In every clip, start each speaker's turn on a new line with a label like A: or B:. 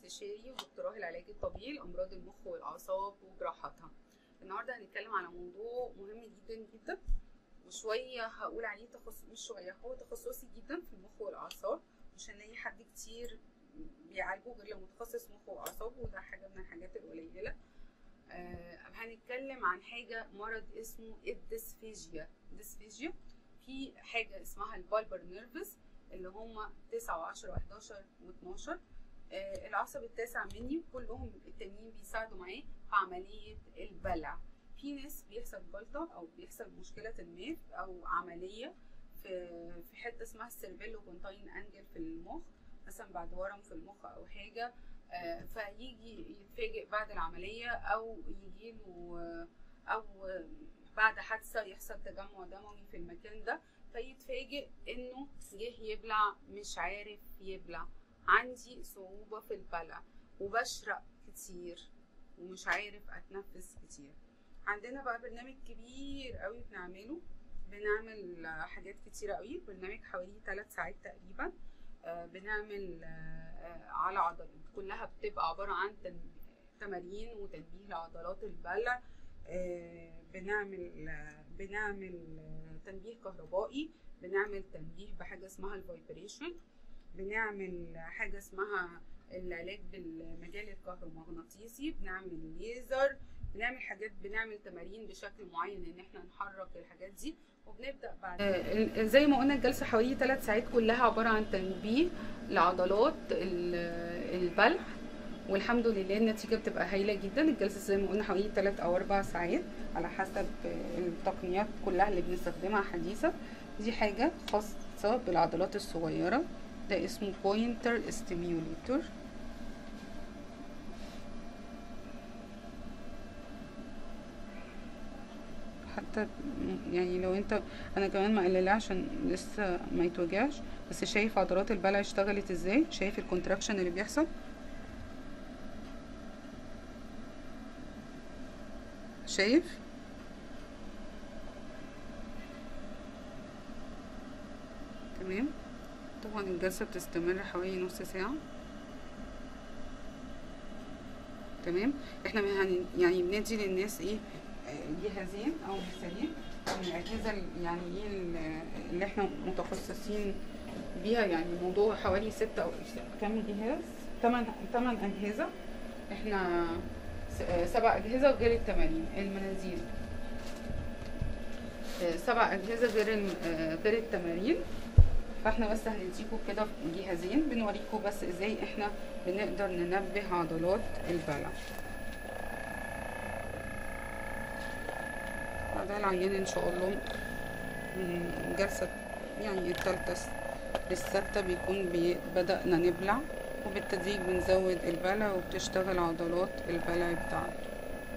A: استشاري ودكتوراه العلاج الطبيعي لامراض المخ والاعصاب وجراحاتها النهارده هنتكلم على موضوع مهم جدا جدا وشويه هقول عليه تخصص مش شويه هو تخصصي جدا في المخ والاعصاب مش هنلاقي حد كتير بيعالجه غير لو متخصص مخ واعصاب وده حاجه من الحاجات القليله آه هنتكلم عن حاجه مرض اسمه الديسفيجيا ديسفيجيا في حاجه اسمها البالبر نيرفس اللي هما 9 و10 و11 و12 آه العصب التاسع مني كلهم التانيين بيساعدوا معاه في عمليه البلع في ناس بيحصل جلطه او بيحصل مشكله ما او عمليه في في حته اسمها السيربيلو كونتاين انجل في المخ مثلا بعد ورم في المخ او حاجه آه فيجي يتفاجئ بعد العمليه او يجيله او بعد حادثه يحصل تجمع دموي في المكان ده فيتفاجئ انه جه يبلع مش عارف يبلع عندي صعوبة في البلع وبشرق كتير ومش عارف اتنفس كتير عندنا بقى برنامج كبير قوي بنعمله بنعمل حاجات كتيرة قوي برنامج حوالي 3 ساعات تقريبا آه بنعمل آه على عضلات كلها بتبقى عبارة عن تمارين وتنبيه لعضلات البلع آه بنعمل بنعمل تنبيه كهربائي بنعمل تنبيه بحاجة اسمها الفايبريشن بنعمل حاجة اسمها العلاج بالمجال الكهرومغناطيسي بنعمل ليزر بنعمل حاجات بنعمل تمارين بشكل معين ان احنا نحرك الحاجات دي وبنبدا بعد آه زي ما قلنا الجلسه حوالي 3 ساعات كلها عباره عن تنبيه لعضلات البلع والحمد لله النتيجه بتبقى هايله جدا الجلسه زي ما قلنا حوالي 3 او 4 ساعات على حسب التقنيات كلها اللي بنستخدمها حديثا دي حاجه خاصه بالعضلات الصغيره ده اسمه بوينتر ستيميوليتور حتى يعني لو انت انا كمان مقللاه عشان لسه ما يتوجعش بس شايف عضلات البلع اشتغلت ازاي شايف الكونتراكشن اللي بيحصل شايف تمام طبعا الجلسة بتستمر حوالي نص ساعة تمام احنا يعني بندي للناس ايه جهازين او مثالين من الاجهزة يعني ايه اللي احنا متخصصين بيها يعني موضوع حوالي ستة او كام جهاز تمن تمن اجهزة احنا سبع اجهزة غير التمارين المنازيل سبع اجهزة غير غير التمارين فاحنا بس هنديكوا كده جهازين بنوريكم بس ازاي احنا بنقدر ننبه عضلات البلع ده العيان ان شاء الله من جلسة يعني التالتة للستة بيكون بي بدأنا نبلع وبالتدريج بنزود البلع وبتشتغل عضلات البلع بتاعته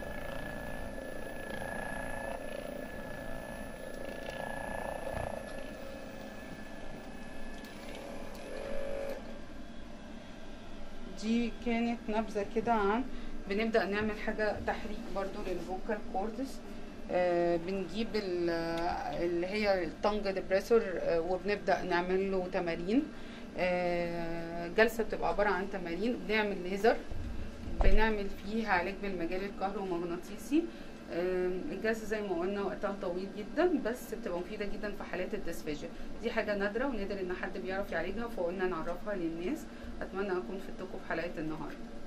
A: دي كانت نبذة كده عن بنبدأ نعمل حاجة تحريك برضو للفوكال كوردس آه بنجيب اللي هي التنج ديبريسور آه وبنبدأ نعمل له تمارين آه جلسة بتبقى عبارة عن تمارين بنعمل ليزر بنعمل فيها علاج بالمجال الكهرومغناطيسي الجلسه زي ما قلنا وقتها طويل جدا بس بتبقى مفيده جدا في حالات الديسفيجيا دي حاجه نادره ونادر ان حد بيعرف يعالجها فقلنا نعرفها للناس اتمنى اكون فدتكم في حلقه النهارده